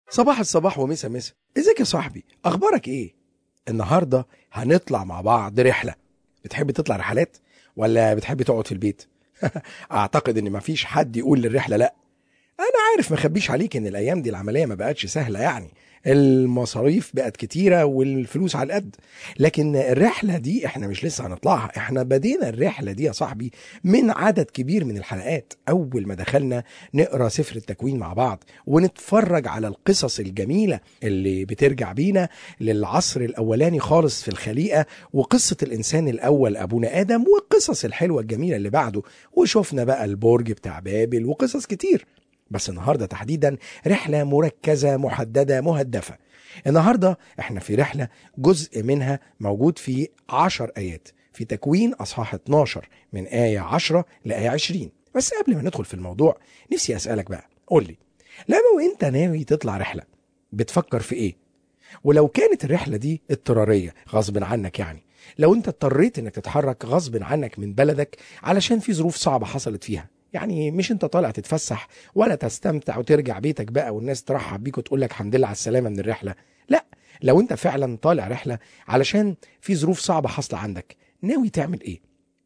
صباح الصباح ومسا مسا ازيك يا صاحبي اخبارك ايه النهارده هنطلع مع بعض رحله بتحب تطلع رحلات ولا بتحب تقعد في البيت اعتقد ان مفيش حد يقول للرحله لا انا عارف ما اخبيش عليك ان الايام دي العمليه ما بقتش سهله يعني المصاريف بقت كتيره والفلوس على القد لكن الرحله دي احنا مش لسه هنطلعها احنا بدينا الرحله دي يا صاحبي من عدد كبير من الحلقات اول ما دخلنا نقرا سفر التكوين مع بعض ونتفرج على القصص الجميله اللي بترجع بينا للعصر الاولاني خالص في الخليقه وقصه الانسان الاول ابونا ادم والقصص الحلوه الجميله اللي بعده وشفنا بقى البرج بتاع بابل وقصص كتير بس النهارده تحديدا رحله مركزه محدده مهدفه النهارده احنا في رحله جزء منها موجود في عشر ايات في تكوين اصحاح 12 من ايه 10 لايه 20 بس قبل ما ندخل في الموضوع نفسي اسالك بقى قول لي لما انت ناوي تطلع رحله بتفكر في ايه ولو كانت الرحله دي اضطراريه غصب عنك يعني لو انت اضطريت انك تتحرك غصب عنك من بلدك علشان في ظروف صعبه حصلت فيها يعني مش انت طالع تتفسح ولا تستمتع وترجع بيتك بقى والناس ترحب بيك وتقول لك الحمد لله على السلامه من الرحله لا لو انت فعلا طالع رحله علشان في ظروف صعبه حاصله عندك ناوي تعمل ايه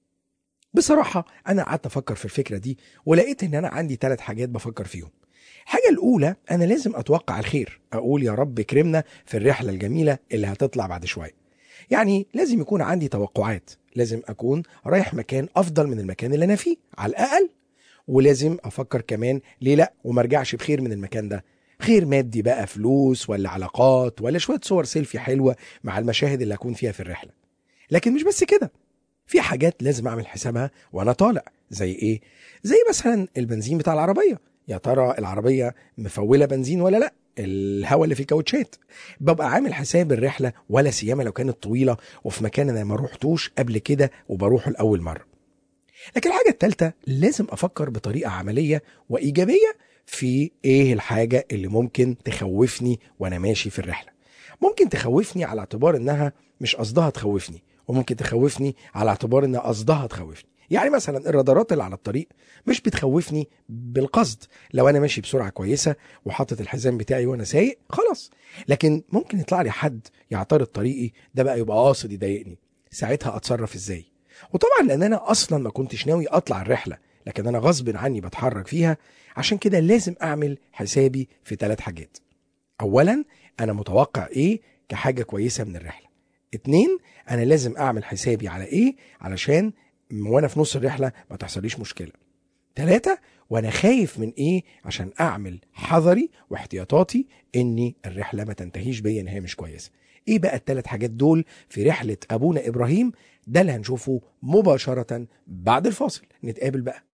بصراحه انا قعدت افكر في الفكره دي ولقيت ان انا عندي ثلاث حاجات بفكر فيهم الحاجه الاولى انا لازم اتوقع الخير اقول يا رب كرمنا في الرحله الجميله اللي هتطلع بعد شويه يعني لازم يكون عندي توقعات لازم اكون رايح مكان افضل من المكان اللي انا فيه على الاقل ولازم افكر كمان ليه لا وما ارجعش بخير من المكان ده خير مادي بقى فلوس ولا علاقات ولا شويه صور سيلفي حلوه مع المشاهد اللي اكون فيها في الرحله لكن مش بس كده في حاجات لازم اعمل حسابها وانا طالع زي ايه زي مثلا البنزين بتاع العربيه يا ترى العربيه مفوله بنزين ولا لا الهواء اللي في الكاوتشات ببقى عامل حساب الرحله ولا سيما لو كانت طويله وفي مكان انا ما روحتوش قبل كده وبروحه لاول مره لكن الحاجة التالتة لازم أفكر بطريقة عملية وإيجابية في إيه الحاجة اللي ممكن تخوفني وأنا ماشي في الرحلة ممكن تخوفني على اعتبار إنها مش قصدها تخوفني وممكن تخوفني على اعتبار إنها قصدها تخوفني يعني مثلا الرادارات اللي على الطريق مش بتخوفني بالقصد لو انا ماشي بسرعه كويسه وحاطط الحزام بتاعي وانا سايق خلاص لكن ممكن يطلع لي حد يعترض طريقي ده بقى يبقى قاصد يضايقني ساعتها اتصرف ازاي وطبعا لان انا اصلا ما كنتش ناوي اطلع الرحله لكن انا غصب عني بتحرك فيها عشان كده لازم اعمل حسابي في ثلاث حاجات اولا انا متوقع ايه كحاجه كويسه من الرحله اتنين انا لازم اعمل حسابي على ايه علشان وانا في نص الرحله ما تحصليش مشكله ثلاثة وانا خايف من ايه عشان اعمل حذري واحتياطاتي اني الرحله ما تنتهيش بيا ان هي مش كويسه ايه بقى الثلاث حاجات دول في رحله ابونا ابراهيم ده اللي هنشوفه مباشره بعد الفاصل نتقابل بقى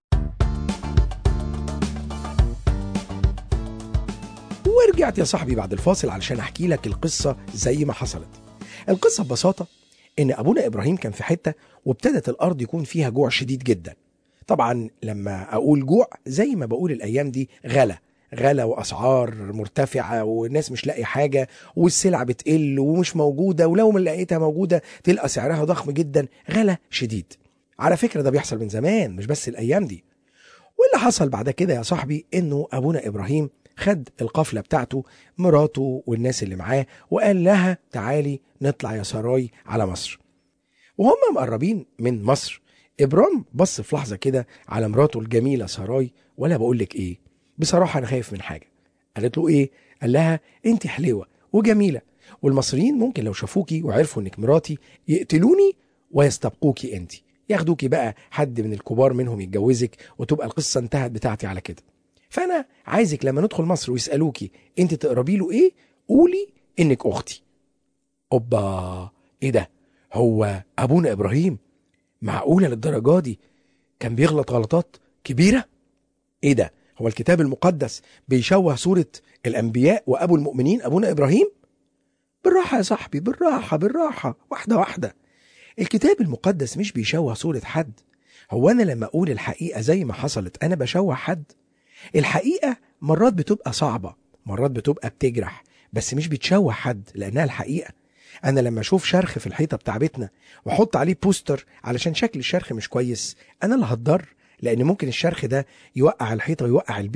ورجعت يا صاحبي بعد الفاصل علشان احكي لك القصه زي ما حصلت القصه ببساطه ان ابونا ابراهيم كان في حته وابتدت الارض يكون فيها جوع شديد جدا طبعا لما اقول جوع زي ما بقول الايام دي غلا غلا واسعار مرتفعه والناس مش لاقي حاجه والسلع بتقل ومش موجوده ولو ما لقيتها موجوده تلقى سعرها ضخم جدا غلا شديد على فكره ده بيحصل من زمان مش بس الايام دي واللي حصل بعد كده يا صاحبي انه ابونا ابراهيم خد القافله بتاعته مراته والناس اللي معاه وقال لها تعالي نطلع يا سراي على مصر وهم مقربين من مصر ابرام بص في لحظه كده على مراته الجميله سراي ولا بقول لك ايه بصراحه انا خايف من حاجه قالت له ايه قال لها انت حلوه وجميله والمصريين ممكن لو شافوكي وعرفوا انك مراتي يقتلوني ويستبقوكي انت ياخدوكي بقى حد من الكبار منهم يتجوزك وتبقى القصه انتهت بتاعتي على كده فانا عايزك لما ندخل مصر ويسالوكي انت تقربي له ايه قولي انك اختي اوبا ايه ده هو ابونا ابراهيم معقوله للدرجه دي كان بيغلط غلطات كبيره ايه ده هو الكتاب المقدس بيشوه صوره الانبياء وابو المؤمنين ابونا ابراهيم بالراحه يا صاحبي بالراحه بالراحه واحده واحده الكتاب المقدس مش بيشوه صوره حد هو انا لما اقول الحقيقه زي ما حصلت انا بشوه حد الحقيقه مرات بتبقى صعبه مرات بتبقى بتجرح بس مش بتشوه حد لانها الحقيقه انا لما اشوف شرخ في الحيطه بتاع بيتنا واحط عليه بوستر علشان شكل الشرخ مش كويس انا اللي هتضر لان ممكن الشرخ ده يوقع الحيطه ويوقع البيت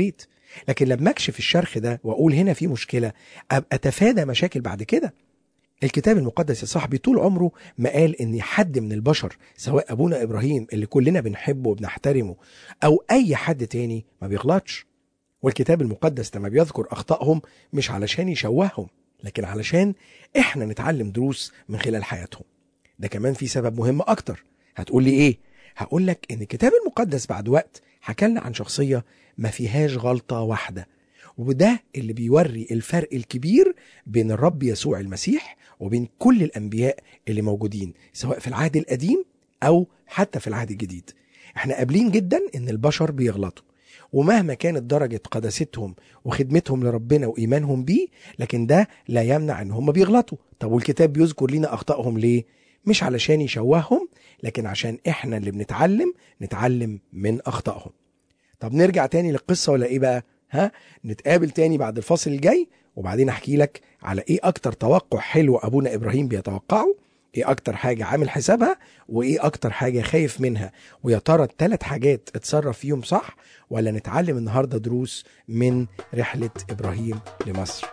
لكن لما اكشف الشرخ ده واقول هنا في مشكله ابقى اتفادى مشاكل بعد كده الكتاب المقدس يا صاحبي طول عمره ما قال ان حد من البشر سواء ابونا ابراهيم اللي كلنا بنحبه وبنحترمه او اي حد تاني ما بيغلطش والكتاب المقدس لما بيذكر اخطائهم مش علشان يشوههم لكن علشان احنا نتعلم دروس من خلال حياتهم ده كمان في سبب مهم اكتر هتقول لي ايه هقول لك ان الكتاب المقدس بعد وقت حكى لنا عن شخصيه ما فيهاش غلطه واحده وده اللي بيوري الفرق الكبير بين الرب يسوع المسيح وبين كل الانبياء اللي موجودين سواء في العهد القديم او حتى في العهد الجديد احنا قابلين جدا ان البشر بيغلطوا ومهما كانت درجة قداستهم وخدمتهم لربنا وإيمانهم بيه لكن ده لا يمنع إن هم بيغلطوا طب والكتاب بيذكر لنا أخطائهم ليه؟ مش علشان يشوههم لكن عشان إحنا اللي بنتعلم نتعلم من أخطائهم طب نرجع تاني للقصة ولا إيه بقى؟ ها؟ نتقابل تاني بعد الفاصل الجاي وبعدين أحكي لك على إيه أكتر توقع حلو أبونا إبراهيم بيتوقعه ايه اكتر حاجة عامل حسابها وايه اكتر حاجة خايف منها ويا ترى الثلاث حاجات اتصرف فيهم صح ولا نتعلم النهاردة دروس من رحلة ابراهيم لمصر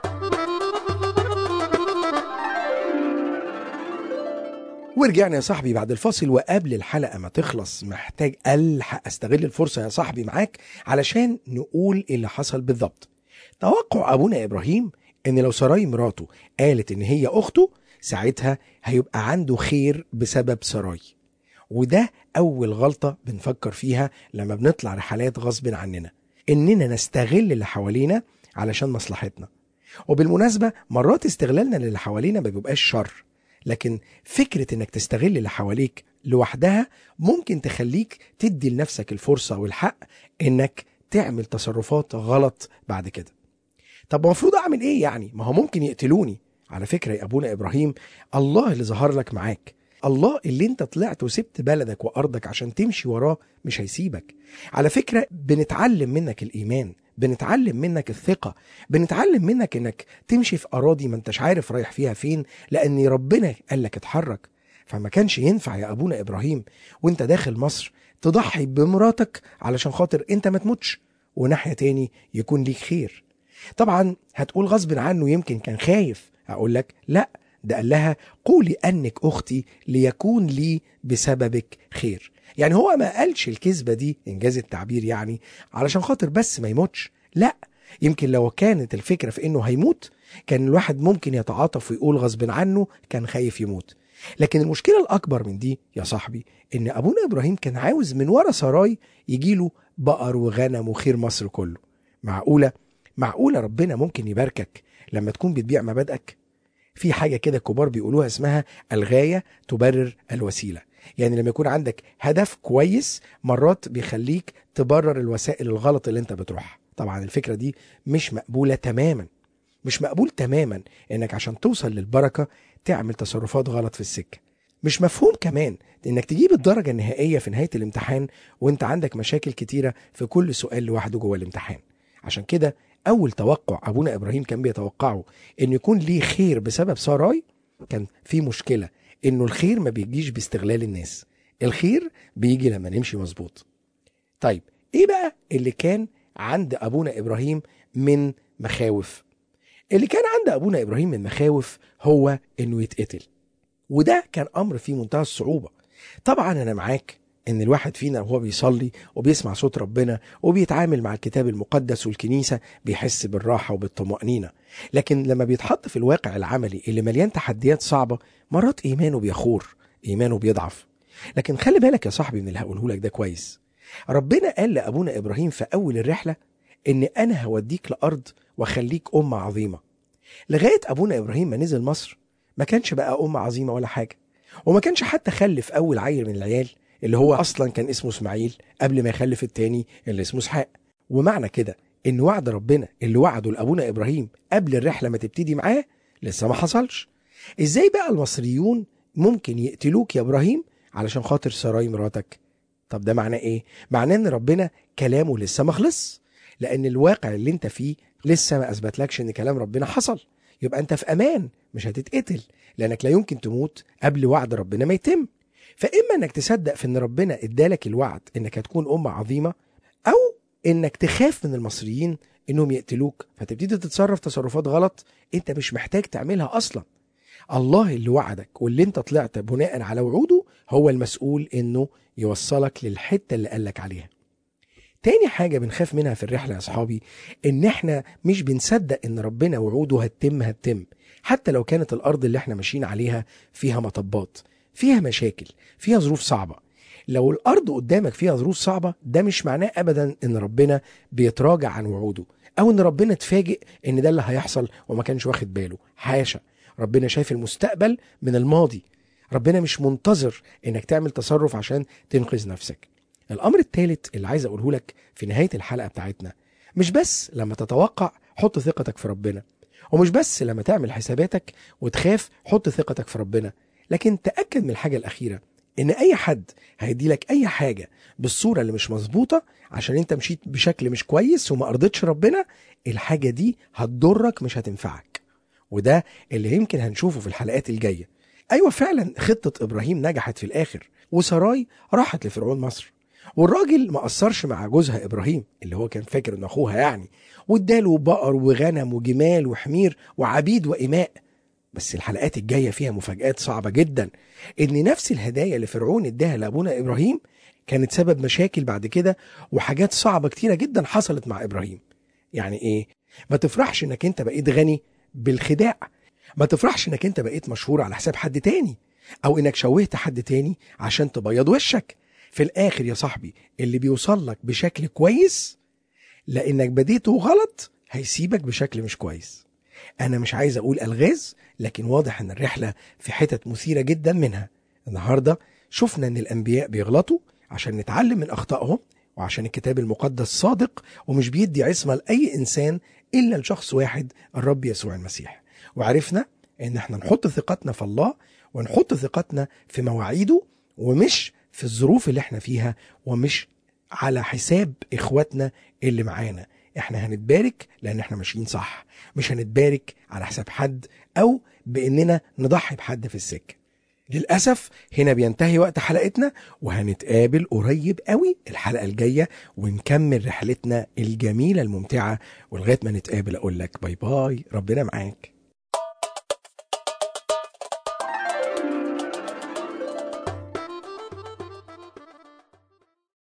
ورجعنا يا صاحبي بعد الفاصل وقبل الحلقة ما تخلص محتاج ألحق أستغل الفرصة يا صاحبي معاك علشان نقول اللي حصل بالظبط توقع أبونا إبراهيم إن لو سراي مراته قالت إن هي أخته ساعتها هيبقى عنده خير بسبب سراي وده أول غلطة بنفكر فيها لما بنطلع رحلات غصب عننا إننا نستغل اللي حوالينا علشان مصلحتنا وبالمناسبة مرات استغلالنا للي حوالينا ما بيبقاش شر لكن فكرة إنك تستغل اللي حواليك لوحدها ممكن تخليك تدي لنفسك الفرصة والحق إنك تعمل تصرفات غلط بعد كده طب المفروض أعمل إيه يعني؟ ما هو ممكن يقتلوني على فكرة يا أبونا إبراهيم الله اللي ظهر لك معاك الله اللي انت طلعت وسبت بلدك وأرضك عشان تمشي وراه مش هيسيبك على فكرة بنتعلم منك الإيمان بنتعلم منك الثقة بنتعلم منك انك تمشي في أراضي ما انتش عارف رايح فيها فين لأن ربنا قال لك اتحرك فما كانش ينفع يا أبونا إبراهيم وانت داخل مصر تضحي بمراتك علشان خاطر انت ما تموتش وناحية تاني يكون ليك خير طبعا هتقول غصب عنه يمكن كان خايف اقول لك لا ده قال لها قولي انك اختي ليكون لي بسببك خير يعني هو ما قالش الكذبه دي انجاز التعبير يعني علشان خاطر بس ما يموتش لا يمكن لو كانت الفكره في انه هيموت كان الواحد ممكن يتعاطف ويقول غصب عنه كان خايف يموت لكن المشكله الاكبر من دي يا صاحبي ان ابونا ابراهيم كان عاوز من ورا سراي يجيله بقر وغنم وخير مصر كله معقوله معقوله ربنا ممكن يباركك لما تكون بتبيع مبادئك في حاجه كده كبار بيقولوها اسمها الغايه تبرر الوسيله يعني لما يكون عندك هدف كويس مرات بيخليك تبرر الوسائل الغلط اللي انت بتروحها طبعا الفكره دي مش مقبوله تماما مش مقبول تماما انك عشان توصل للبركه تعمل تصرفات غلط في السكه مش مفهوم كمان انك تجيب الدرجه النهائيه في نهايه الامتحان وانت عندك مشاكل كتيره في كل سؤال لوحده جوه الامتحان عشان كده اول توقع ابونا ابراهيم كان بيتوقعه انه يكون ليه خير بسبب ساراي كان في مشكله انه الخير ما بيجيش باستغلال الناس الخير بيجي لما نمشي مظبوط طيب ايه بقى اللي كان عند ابونا ابراهيم من مخاوف اللي كان عند ابونا ابراهيم من مخاوف هو انه يتقتل وده كان امر في منتهى الصعوبه طبعا انا معاك ان الواحد فينا وهو بيصلي وبيسمع صوت ربنا وبيتعامل مع الكتاب المقدس والكنيسه بيحس بالراحه وبالطمانينه لكن لما بيتحط في الواقع العملي اللي مليان تحديات صعبه مرات ايمانه بيخور ايمانه بيضعف لكن خلي بالك يا صاحبي من اللي هقوله لك ده كويس ربنا قال لابونا ابراهيم في اول الرحله ان انا هوديك لارض واخليك امه عظيمه لغايه ابونا ابراهيم ما نزل مصر ما كانش بقى امه عظيمه ولا حاجه وما كانش حتى خلف اول عيل من العيال اللي هو اصلا كان اسمه اسماعيل قبل ما يخلف التاني اللي اسمه اسحاق ومعنى كده ان وعد ربنا اللي وعده لابونا ابراهيم قبل الرحله ما تبتدي معاه لسه ما حصلش ازاي بقى المصريون ممكن يقتلوك يا ابراهيم علشان خاطر سراي مراتك طب ده معناه ايه معناه ان ربنا كلامه لسه ما خلص لان الواقع اللي انت فيه لسه ما اثبتلكش ان كلام ربنا حصل يبقى انت في امان مش هتتقتل لانك لا يمكن تموت قبل وعد ربنا ما يتم فاما انك تصدق في ان ربنا ادالك الوعد انك هتكون امه عظيمه او انك تخاف من المصريين انهم يقتلوك فتبتدي تتصرف تصرفات غلط انت مش محتاج تعملها اصلا الله اللي وعدك واللي انت طلعت بناء على وعوده هو المسؤول انه يوصلك للحته اللي قالك عليها تاني حاجة بنخاف منها في الرحلة يا أصحابي إن إحنا مش بنصدق إن ربنا وعوده هتتم هتتم حتى لو كانت الأرض اللي إحنا ماشيين عليها فيها مطبات فيها مشاكل فيها ظروف صعبة لو الأرض قدامك فيها ظروف صعبة ده مش معناه أبدا إن ربنا بيتراجع عن وعوده أو إن ربنا اتفاجئ إن ده اللي هيحصل وما كانش واخد باله حاشا ربنا شايف المستقبل من الماضي ربنا مش منتظر إنك تعمل تصرف عشان تنقذ نفسك الامر الثالث اللي عايز اقوله لك في نهايه الحلقه بتاعتنا مش بس لما تتوقع حط ثقتك في ربنا ومش بس لما تعمل حساباتك وتخاف حط ثقتك في ربنا لكن تاكد من الحاجه الاخيره ان اي حد هيدي لك اي حاجه بالصوره اللي مش مظبوطه عشان انت مشيت بشكل مش كويس وما ارضتش ربنا الحاجه دي هتضرك مش هتنفعك وده اللي يمكن هنشوفه في الحلقات الجايه ايوه فعلا خطه ابراهيم نجحت في الاخر وسراي راحت لفرعون مصر والراجل ما قصرش مع جوزها ابراهيم اللي هو كان فاكر ان اخوها يعني واداله بقر وغنم وجمال وحمير وعبيد واماء بس الحلقات الجايه فيها مفاجات صعبه جدا ان نفس الهدايا اللي فرعون اداها لابونا ابراهيم كانت سبب مشاكل بعد كده وحاجات صعبه كتيره جدا حصلت مع ابراهيم يعني ايه ما تفرحش انك انت بقيت غني بالخداع ما تفرحش انك انت بقيت مشهور على حساب حد تاني او انك شوهت حد تاني عشان تبيض وشك في الاخر يا صاحبي اللي بيوصل لك بشكل كويس لانك بديته غلط هيسيبك بشكل مش كويس انا مش عايز اقول الغاز لكن واضح ان الرحله في حتت مثيره جدا منها النهارده شفنا ان الانبياء بيغلطوا عشان نتعلم من اخطائهم وعشان الكتاب المقدس صادق ومش بيدي عصمه لاي انسان الا لشخص واحد الرب يسوع المسيح وعرفنا ان احنا نحط ثقتنا في الله ونحط ثقتنا في مواعيده ومش في الظروف اللي احنا فيها ومش على حساب اخواتنا اللي معانا احنا هنتبارك لان احنا ماشيين صح مش هنتبارك على حساب حد او باننا نضحي بحد في السكه للأسف هنا بينتهي وقت حلقتنا وهنتقابل قريب قوي الحلقة الجاية ونكمل رحلتنا الجميلة الممتعة ولغاية ما نتقابل أقول لك باي باي ربنا معاك